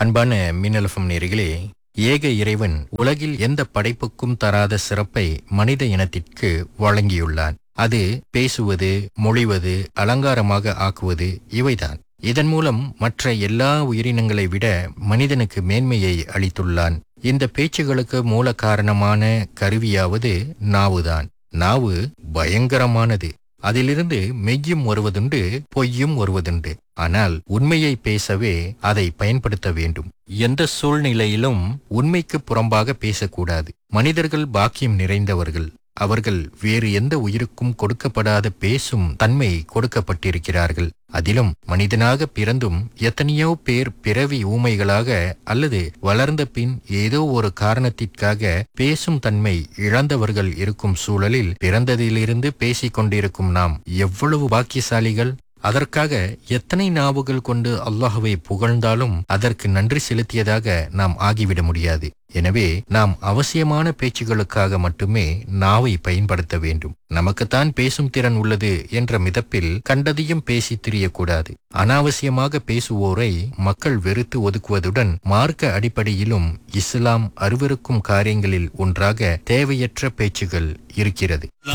அன்பான மின்னலஃபம் நேர்களே ஏக இறைவன் உலகில் எந்த படைப்புக்கும் தராத சிறப்பை மனித இனத்திற்கு வழங்கியுள்ளான் அது பேசுவது மொழிவது அலங்காரமாக ஆக்குவது இவைதான் இதன் மூலம் மற்ற எல்லா உயிரினங்களை விட மனிதனுக்கு மேன்மையை அளித்துள்ளான் இந்த பேச்சுகளுக்கு மூல காரணமான கருவியாவது நாவுதான் நாவு பயங்கரமானது அதிலிருந்து மெய்யும் வருவதுண்டு பொய்யும் வருவதுண்டு ஆனால் உண்மையை பேசவே அதை பயன்படுத்த வேண்டும் எந்த சூழ்நிலையிலும் உண்மைக்கு புறம்பாக பேசக்கூடாது மனிதர்கள் பாக்கியம் நிறைந்தவர்கள் அவர்கள் வேறு எந்த உயிருக்கும் கொடுக்கப்படாத பேசும் தன்மை கொடுக்கப்பட்டிருக்கிறார்கள் அதிலும் மனிதனாக பிறந்தும் எத்தனையோ பேர் பிறவி ஊமைகளாக அல்லது வளர்ந்த பின் ஏதோ ஒரு காரணத்திற்காக பேசும் தன்மை இழந்தவர்கள் இருக்கும் சூழலில் பிறந்ததிலிருந்து பேசிக் கொண்டிருக்கும் நாம் எவ்வளவு பாக்கியசாலிகள் அதற்காக எத்தனை நாவுகள் கொண்டு அல்லாஹுவை புகழ்ந்தாலும் அதற்கு நன்றி செலுத்தியதாக நாம் ஆகிவிட முடியாது எனவே நாம் அவசியமான பேச்சுகளுக்காக மட்டுமே நாவை பயன்படுத்த வேண்டும் நமக்குத்தான் பேசும் திறன் உள்ளது என்ற மிதப்பில் கண்டதையும் பேசி திரியக்கூடாது அனாவசியமாக பேசுவோரை மக்கள் வெறுத்து ஒதுக்குவதுடன் மார்க்க அடிப்படையிலும் இஸ்லாம் அருவருக்கும் காரியங்களில் ஒன்றாக தேவையற்ற பேச்சுகள் இருக்கிறது